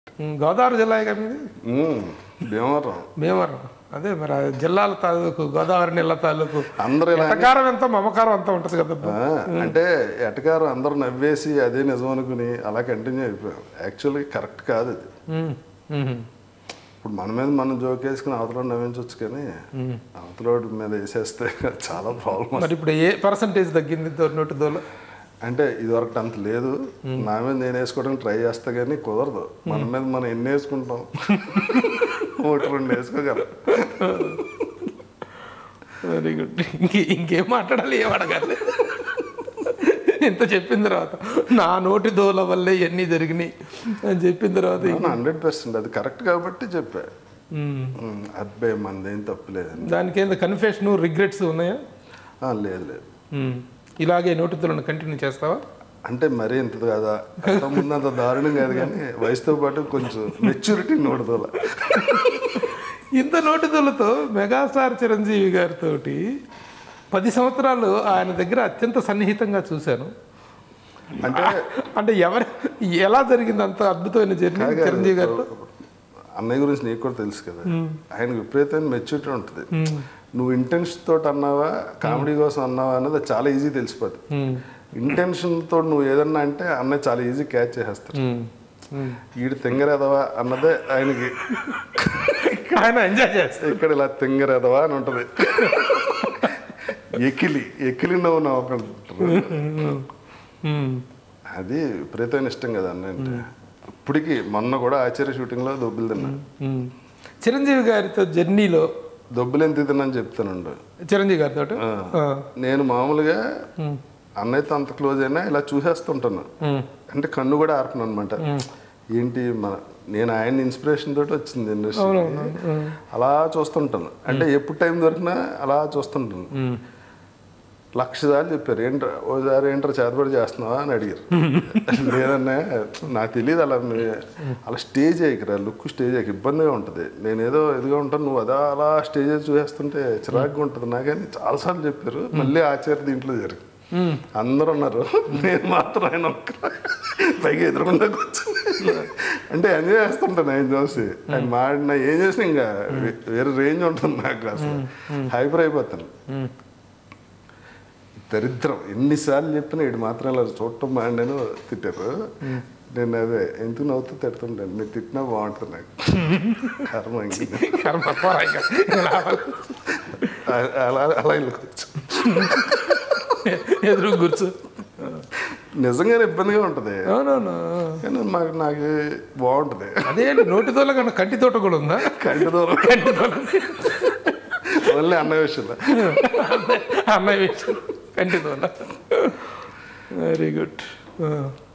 ఉమ్, గోదావరి జిల్లా కదా మీది ఉమ్, భీమవరం భీమవరం అదే మరి ఆ జిల్లాల తాలూకు గోదావరి నీళ్ళ తాలూకు అందరూ ఇలా ఎటకారం ఎంత మమకారం అంత ఉంటుంది కదా ఆ, అంటే ఎటకారం అందరూ నవ్వేసి అదే నిజం అనుకుని అలా కంటిన్యూ అయిపోయాం యాక్చువల్లీ కరెక్ట్ కాదు అది ఉమ్, ఉమ్, ఇప్పుడు మన మీద మనం జోక్ వేసుకుని అవతల నవ్వించవచ్చు కానీ అవతలోడి మీద వేసేస్తే చాలా ప్రాబ్లం మరి ఇప్పుడు ఏ పర్సంటేజ్ తగ్గింది దో- నోటి దోల అంటే ఇదివరకు అంత లేదు నా మీద నేను వేసుకోవడానికి ట్రై చేస్తా కానీ కుదరదు మన మీద మనం ఎన్ని వేసుకుంటాం ఒకటి రెండు వేసుకోగలం వెరీ గుడ్ ఇంకే ఇంకేం మాట్లాడాలి ఏం అడగాలి ఇంత చెప్పిన తర్వాత నా నోటి దోల వల్లే ఇవన్నీ జరిగినాయి అని చెప్పిన తర్వాత హండ్రెడ్ పర్సెంట్ అది కరెక్ట్ కాబట్టి చెప్పా ఉమ్, ఉమ్, అబ్బాయి మనదేం తప్పులేదండి దానికి ఏందో కన్ఫెషన్ రిగ్రెట్స్ ఉన్నాయా ఆ, లేదు లేదు ఉమ్, ఇలాగే నోటి దోలను కంటిన్యూ చేస్తావా అంటే మరీ ఇంత కదా అంత ముందు అంత దారుణం కాదు కానీ వయసుతో పాటు కొంచెం మెచ్యూరిటీ నోడుదోల ఇంత నోటి దోలతో మెగాస్టార్ చిరంజీవి గారితో పది సంవత్సరాలు ఆయన దగ్గర అత్యంత సన్నిహితంగా చూశాను అంటే అంటే ఎవరు ఎలా జరిగింది అంత అద్భుతమైన జర్నీ చిరంజీవి గారితో అన్నయ్య గురించి నీకు కూడా తెలుసు కదా ఆయన విపరీతమైన మెచ్యూరిటీ ఉంటుంది నువ్వు ఇంటెన్షన్ తోటి అన్నావా కామెడీ కోసం అన్నావా అన్నది చాలా ఈజీ తెలిసిపోతుంది ఉమ్, ఇంటెన్షన్ తోటి నువ్వు ఏదన్నా అంటే అన్నయ్య చాలా ఈజీ క్యాచ్ చేసేస్తాడు ఉమ్, ఉమ్. ఈడు తింగరేదవా అన్నదే ఆయనకి ఆయన ఎంజాయ్ చేస్తారు ఇక్కడ ఇలా తింగరేదవా అని ఉంటుంది ఎకిలి ఎకిలి నవ్వు నవ్వకంటారు ఉమ్, అది విపరీతమైన ఇష్టం కదా అన్న అంటే ఇప్పటికి మొన్న కూడా ఆచార్య షూటింగ్లో దొబ్బులు తిన్నా ఉమ్. చిరంజీవి గారితో జర్నీలో దొబ్బులు ఎంత తిన్నాను చెప్తానండు చిరంజీవి గారితో నేను మామూలుగా అన్నయ్యతో అంత క్లోజ్ అయినా ఇలా చూసేస్తుంటాను అంటే కన్ను కూడా ఆర్పను అనమాట ఏంటి మన నేను ఆయన ఇన్స్పిరేషన్ తోటి వచ్చింది ఇండస్ట్రీ అలా చూస్తుంటాను అంటే ఎప్పుడు టైం దొరికినా అలా చూస్తుంటాను లక్ష సార్లు చెప్పారు ఏంట్రా ఓసారి ఏంట్రా చేతబడి చేస్తున్నావా అని అడిగారు లేదన్నా నాకు తెలియదు అలా మీ- అలా స్టేజ్ అయ్యకరా లుక్ స్టేజ్ అయ్యక ఇబ్బందిగా ఉంటుంది నేను ఏదో ఇదిగా ఉంటాను నువ్వు అదా అలా స్టేజ్ చూసేస్తుంటే చిరాకుగా ఉంటుంది నాకని చాలాసార్లు చెప్పారు మళ్ళీ ఆచార్య దీంట్లో జరిగింది అందరూ ఉన్నారు నేను మాత్రం ఆయన ఒక్కరు పైగా ఎదురుకుండా కూర్చొని అంటే ఎంజాయ్ చేస్తుంటాను ఆయన చూసి ఆయన మాడిన ఏం చేసినా ఇంకా వే- వేరే రేంజ్ ఉంటుంది నాకు అసలు హైపర్ అయిపోతాను దరిద్రం ఎన్నిసార్లు చెప్పినా ఇటు మాత్రం ఇలా చూడటం బాగుండని తిట్టారు నేను అదే ఎందుకు నవ్వుతూ తిడుతుంటాను మీరు తిట్టినా బాగుంటుంది నాకు కర్మ ఇంక. కర్మ పోరా ఇంకా. ఇలా అ- అలా అలా వెళ్ళకొచ్చు ఎదురు కూర్చో నిజంగానే ఇబ్బందిగా ఉంటుంది అవునవును కానీ మాకు నాకు బాగుంటుంది అదే నోటి దోల కన్నా కంటి తోట కూడా ఉందా కంటి దూరం కంటి తోట ఓన్లీ అన్న విషయంలో అన్నయ్య విషయం కంటి దోల వెరీ గుడ్